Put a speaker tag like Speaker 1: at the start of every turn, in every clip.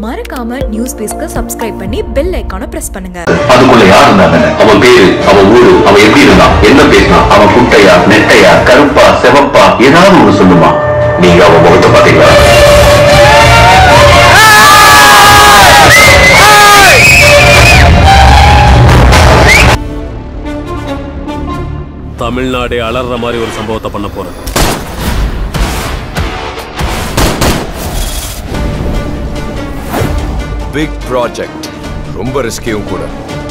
Speaker 1: மறக்காம நியூஸ் பேஸ்க்கு சப்ஸ்கிரைப் பண்ணி பெல் ஐக்கானை பிரஸ் பண்ணுங்க
Speaker 2: அதுக்குள்ள யார் இருந்தாங்க அவன் பேரு அவன் ஊரு அவன் எப்படி இருந்தான் என்ன பேசினான் அவன் குட்டையா நெட்டையா கருப்பா செவப்பா ஏதாவது ஒண்ணு சொல்லுமா நீங்க அவன் முகத்தை பாத்தீங்களா
Speaker 3: தமிழ்நாடே அலற மாதிரி ஒரு சம்பவத்தை பண்ண போறேன்
Speaker 4: பிக் ப்ராஜெக்ட் ரொம்ப ரிஸ்கியும் கூட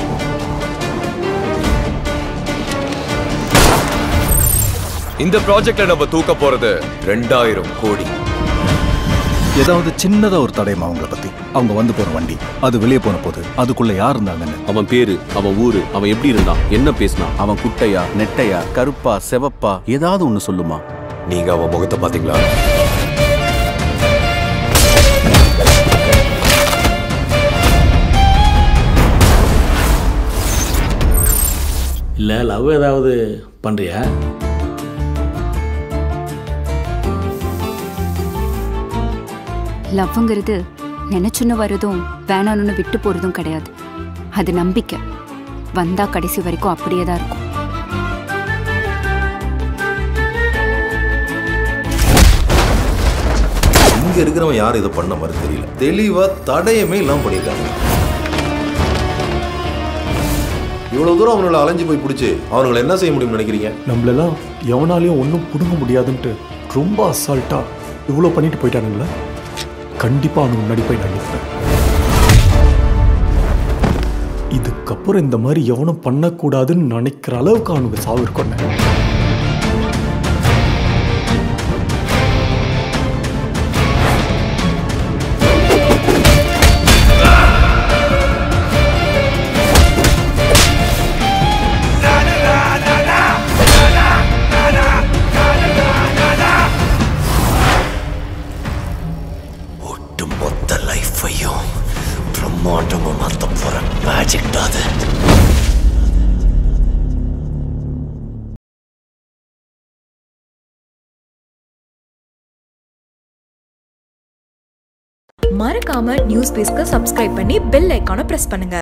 Speaker 4: இந்த ப்ராஜெக்ட்ல நம்ம தூக்க போறது ரெண்டாயிரம் கோடி
Speaker 5: ஏதாவது சின்னதா ஒரு தடயமா அவங்கள பத்தி அவங்க வந்து போற வண்டி அது வெளியே போன போது அதுக்குள்ள யார் இருந்தாங்கன்னு
Speaker 3: அவன் பேரு அவன் ஊரு அவன் எப்படி இருந்தான் என்ன பேசினான்
Speaker 5: அவன் குட்டையா நெட்டையா கருப்பா செவப்பா ஏதாவது ஒண்ணு சொல்லுமா
Speaker 4: நீங்க அவன் முகத்தை பாத்தீங்களா
Speaker 6: இல்லை லவ் ஏதாவது பண்ணுறியா
Speaker 7: லவ்ங்கிறது நினைச்சுன்னு வரதும் வேணான்னு விட்டு போறதும் கிடையாது அது நம்பிக்கை வந்தா கடைசி வரைக்கும் அப்படியே தான் இருக்கும்
Speaker 8: இங்க இருக்கிறவன் யாரும் இதை பண்ண மாதிரி தெரியல தெளிவா தடயமே இல்லாம பண்ணியிருக்காங்க இவ்வளவு தூரம் அவனுங்களை அலைஞ்சு போய் பிடிச்சி அவனுங்களை என்ன செய்ய முடியும்னு நினைக்கிறீங்க
Speaker 9: நம்மளெல்லாம் எவனாலையும் ஒன்றும் பிடுங்க முடியாதுன்ட்டு ரொம்ப அசால்ட்டா இவ்வளோ பண்ணிட்டு போயிட்டானுங்களே கண்டிப்பாக அவனுக்கு முன்னாடி போய் நான் நிற்பேன் இதுக்கப்புறம் இந்த மாதிரி எவனும் பண்ணக்கூடாதுன்னு நினைக்கிற அளவுக்கு அவனுக்கு சாவு இருக்கொன்ன
Speaker 8: ஒட்டு மொத்த லைஃபையும் பிரம்மாண்டமா மாத்த போற மேஜிக் தான் அது
Speaker 1: மறக்காம நியூஸ் பேஸ்க்கு சப்ஸ்கிரைப் பண்ணி பெல் ஐக்கானை பிரஸ் பண்ணுங்க